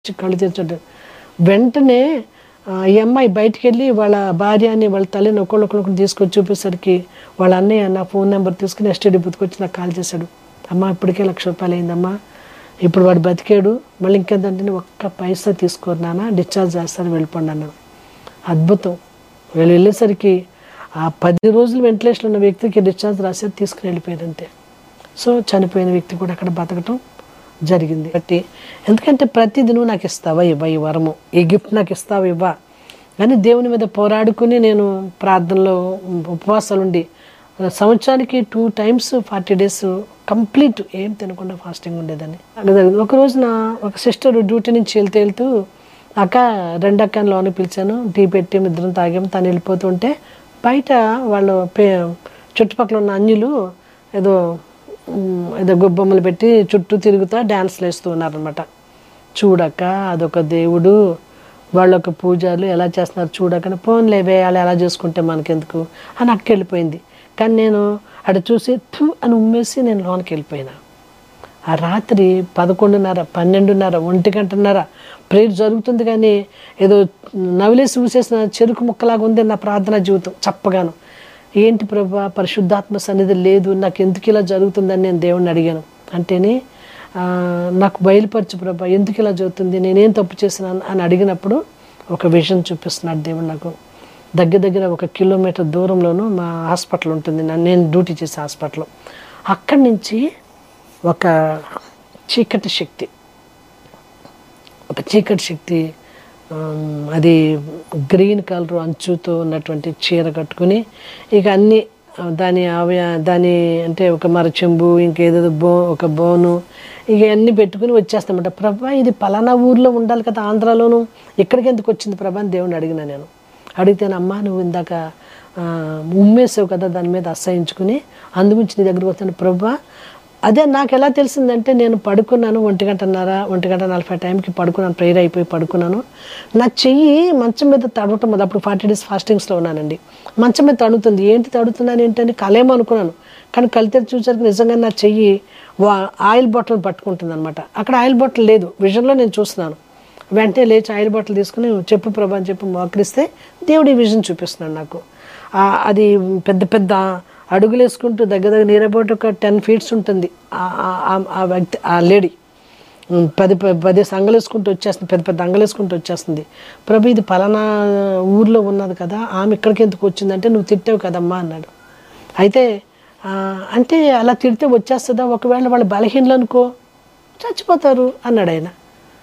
వచ్చి కళ్ళు తెరిచాడు వెంటనే ఆ, ఈ అమ్మాయి బయటికి వెళ్ళి వాళ్ళ భార్యని వాళ్ళ తల్లిని ఒకళ్ళొకళ్ళొకరు తీసుకొచ్చి చూపేసరికి వాళ్ళ అన్నయ్య నా ఫోన్ నెంబర్ తీసుకుని ఎస్టీడీ బుత్కి వచ్చి నాకు కాల్ చేశాడు అమ్మ ఇప్పటికే లక్ష రూపాయలు అయిందమ్మా ఇప్పుడు వాడు బతికాడు మళ్ళీ ఇంకేంటంటే ఒక్క పైసా తీసుకోరు నాన్న డిశ్చార్జ్ చేస్తాను వెళ్ళిపోండి అన్నాడు అద్భుతం వీళ్ళు వెళ్ళేసరికి ఆ పది రోజులు వెంటిలేషన్ ఉన్న వ్యక్తికి డిశ్చార్జ్ రాసేది తీసుకుని వెళ్ళిపోయారు అంతే సో చనిపోయిన వ్యక్తి కూడా అక్కడ బతకటం జరిగింది బట్టి ఎందుకంటే ప్రతిది నువ్వు నాకు ఇస్తావా ఇవ్వ ఈ వరము ఈ గిఫ్ట్ నాకు ఇస్తావా ఇవ్వా కానీ దేవుని మీద పోరాడుకుని నేను ప్రార్థనలో ఉపవాసాలు ఉండి సంవత్సరానికి two times forty days complete ఏం తినకుండా ఫాస్టింగ్ ఉండేదాన్ని అలా జరిగింది. ఒక రోజున ఒక సిస్టర్ డ్యూటీ నుంచి వెళ్తూ వెళ్తూ అక్క రెండు అక్కని లోని పిలిచాను టీ పెట్టి ఇద్దరం తాగాము తను వెళ్ళిపోతుంటే బయట వాళ్ళు పే చుట్టుపక్కల ఉన్న అన్యులు ఏదో ఉమ్, ఏదో గొబ్బొమ్మలు పెట్టి చుట్టూ తిరుగుతా డ్యాన్స్లు వేస్తూ ఉన్నారనమాట చూడక అదొక దేవుడు వాళ్ళొక పూజలు ఎలా చేస్తున్నారు చూడక పోన్లేవే వాళ్ళు ఎలా చేసుకుంటే మనకెందుకు అని అక్క వెళ్ళిపోయింది కానీ నేను అటు చూసి థు అని ఉమ్మేసి నేను లోనికి వెళ్ళిపోయినా ఆ రాత్రి పదకొండున్నర పన్నెండున్నర ఒంటి గంటన్నర ప్రేయర్ జరుగుతుంది కానీ ఏదో నవిలేసి ఊసేసిన చెరుకు ముక్కలాగా ఉంది నా ప్రార్థన జీవితం చప్పగాను ఏంటి ప్రభా పరిశుద్ధాత్మ సన్నిధి లేదు నాకు ఎందుకు ఇలా జరుగుతుందని నేను దేవుణ్ణి అడిగాను అంటేనే ఆ, నాకు బయలుపరచు ప్రభా ఎందుకు ఇలా జరుగుతుంది నేనేం తప్పు చేసినాను అని అడిగినప్పుడు ఒక విజన్ చూపిస్తున్నాడు దేవుడు నాకు దగ్గర దగ్గర ఒక కిలోమీటర్ దూరంలోనూ మా హాస్పిటల్ ఉంటుంది నా- నేను డ్యూటీ చేసే హాస్పిటల్ అక్కడి నుంచి ఒక చీకటి శక్తి ఒక చీకటి శక్తి ఆమ్, అది గ్రీన్ కలర్ అంచుతో ఉన్నటువంటి చీర కట్టుకుని ఇక అన్ని ఆ, దాని అవయ దాని అంటే ఒక మరచెంబు ఇంకేదో బో ఒక బోను ఇక అన్ని పెట్టుకుని వచ్చేస్తామంట ప్రభా ఇది పలానా ఊర్లో ఉండాలి కదా ఆంధ్రాలోను ఇక్కడికి ఎందుకు వచ్చింది ప్రభా అని దేవుని అడిగినా నేను అడిగితేనే అమ్మా నువ్వు ఇందాక ఆ, ఉమ్మేసావు కదా దాని మీద అసహించుకుని అందుగురించి నీ దగ్గరకు వస్తాను ప్రభా అదే నాకు ఎలా తెలిసిందంటే నేను పడుకున్నాను ఒంటి గంటన్నర ఒంటి గంట నలభై టైంకి పడుకున్నాను ప్రేయర్ అయిపోయి పడుకున్నాను నా చెయ్యి మంచం మీద తడవటం మొదలు అప్పుడు ఫార్టీ డేస్ ఫాస్టింగ్స్లో ఉన్నానండి మంచం మీద తడుతుంది ఏంటి తడుతున్నాను ఏంటని కలేమో అనుకున్నాను కానీ కలితే చూసరికి నిజంగా నా చెయ్యి వా ఆయిల్ బాటిల్ పట్టుకుంటుంది అనమాట అక్కడ ఆయిల్ బాటిల్ లేదు విజన్లో నేను చూస్తున్నాను వెంటనే లేచి ఆయిల్ బాటిల్ తీసుకుని చెప్పు ప్రభా అని చెప్పి మోకరిస్తే దేవుడు ఈ విజన్ చూపిస్తున్నాడు నాకు ఆ- అది పెద్ద పెద్ద అడుగులు వేసుకుంటూ దగ్గర దగ్గర నియర్ అబౌట్ ఒక టెన్ ఫీట్స్ ఉంటుంది ఆ- ఆ- ఆ- ఆ వ్యక్తి ఆ లేడీ ఉమ్, పది ప- పది అంగలు వేసుకుంటూ వచ్చేస్తుంది పెద్ద పెద్ద అంగలు వేసుకుంటూ వచ్చేస్తుంది ప్రభు ఇది పలానా ఊర్లో ఉన్నది కదా ఆమె ఇక్కడికి ఎందుకు వచ్చిందంటే నువ్వు తిట్టావు కదమ్మా అన్నాడు అయితే ఆ, అంటే అలా తిడితే వచ్చేస్తుందా ఒకవేళ వాళ్ళు బలహీనలు అనుకో చచ్చిపోతారు అన్నాడు ఆయన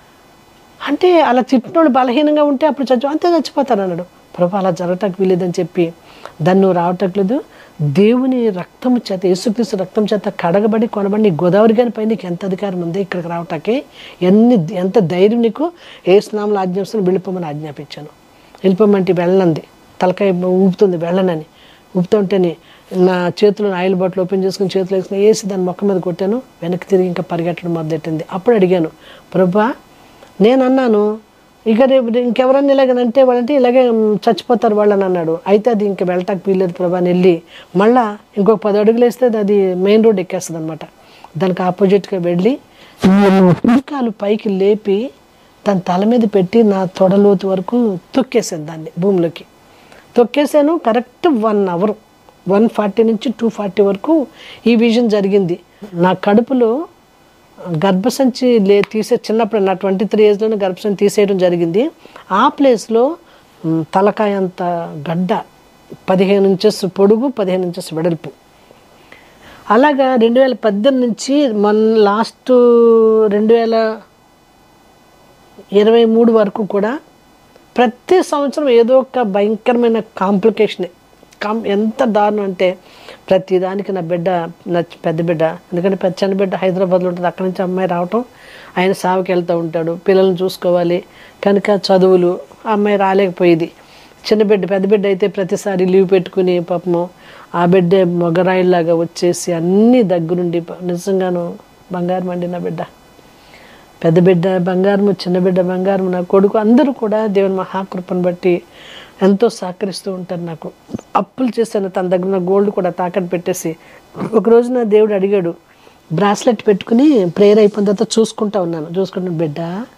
అంటే అలా తిట్టినోడు బలహీనంగా ఉంటే అప్పుడు చచ్చి అంతే చచ్చిపోతారు అన్నాడు ప్రభు అలా జరగటానికి వీలేదని చెప్పి దాన్ని నువ్వు రావటట్లేదు దేవుని రక్తం చేత యేసుక్రీస్తు రక్తం చేత కడగబడి కొనబడి నీ గోదావరి గారి పై నీకు ఎంత అధికారం ఉంది ఇక్కడికి రావటానికి ఎన్ని ఎంత ధైర్యం నీకు ఏ స్నామంలో ఆజ్ఞాపిస్తాను వెళ్ళిపోమని ఆజ్ఞాపించాను వెళ్ళిపోమంటే వెళ్ళనంది తలకాయ ఊపుతుంది వెళ్ళనని ఊపుతుంటేనే నా చేతిలో ఆయిల్ బాటిల్ ఓపెన్ చేసుకుని చేతిలో వేసుకుని వేసి దాని మొక్క మీద కొట్టాను వెనక్కి తిరిగి ఇంకా పరిగెట్టడం మొదలెట్టింది అప్పుడు అడిగాను ప్రభా నేను అన్నాను ఇక రేపు ఇంకెవరన్నా ఇలాగనంటే వాళ్ళంటే ఇలాగే మ్, చచ్చిపోతారు వాళ్ళని అన్నాడు అయితే అది ఇంకా వెళ్ళటానికి వీల్లేదు ప్రభా అని వెళ్ళి మళ్ళా ఇంకొక పది అడుగులు వేస్తే అది మెయిన్ రోడ్ ఎక్కేస్తుంది అనమాట దానికి ఆపోజిట్గా వెళ్ళి పుల్కాలు పైకి లేపి దాని తల మీద పెట్టి నా తొడలోతు వరకు తొక్కేసాను దాన్ని భూమిలోకి తొక్కేసాను correct one hour one forty నుంచి టూ ఫార్టీ వరకు ఈ విజన్ జరిగింది నా కడుపులో గర్భసంచి లే తీసే చిన్నప్పుడు నా ట్వంటీ త్రీ ఏజ్లోనే గర్భసంచి తీసేయడం జరిగింది ఆ ప్లేస్లో మ్, తలకాయ అంత గడ్డ పదిహేను ఇంచెస్ పొడుగు పదిహేను ఇంచెస్ వెడల్పు అలాగా రెండు వేల పద్దెనిమిది నుంచి మన లాస్ట్ రెండు వేల ఇరవై మూడు వరకు కూడా ప్రతి సంవత్సరం ఏదో ఒక భయంకరమైన కాంప్లికేషనే కాం ఎంత దారుణం అంటే ప్రతి దానికి నా బిడ్డ నా పెద్ద బిడ్డ ఎందుకంటే పెద్ద చిన్న బిడ్డ హైదరాబాద్లో ఉంటుంది అక్కడి నుంచి అమ్మాయి రావటం ఆయన సావుకి వెళ్తూ ఉంటాడు పిల్లల్ని చూసుకోవాలి కనుక చదువులు ఆ అమ్మాయి రాలేకపోయేది చిన్న బిడ్డ పెద్ద బిడ్డ అయితే ప్రతిసారి లీవ్ పెట్టుకుని పాపము ఆ బిడ్డ మొగరాయిలాగా వచ్చేసి అన్నీ దగ్గరుండి ప- నిజంగాను బంగారం అండి నా బిడ్డ పెద్ద బిడ్డ బంగారము చిన్న బిడ్డ బంగారము నా కొడుకు అందరూ కూడా దేవుని మహాకృపను బట్టి ఎంతో సహకరిస్తూ ఉంటారు నాకు అప్పులు చేశాను తన దగ్గర ఉన్న గోల్డ్ కూడా తాకట్టు పెట్టేసి ఒక రోజు నా దేవుడు అడిగాడు బ్రాస్లెట్ పెట్టుకుని ప్రేయర్ అయిపోయిన తర్వాత చూసుకుంటా ఉన్నాను చూసుకుంటున్న బిడ్డ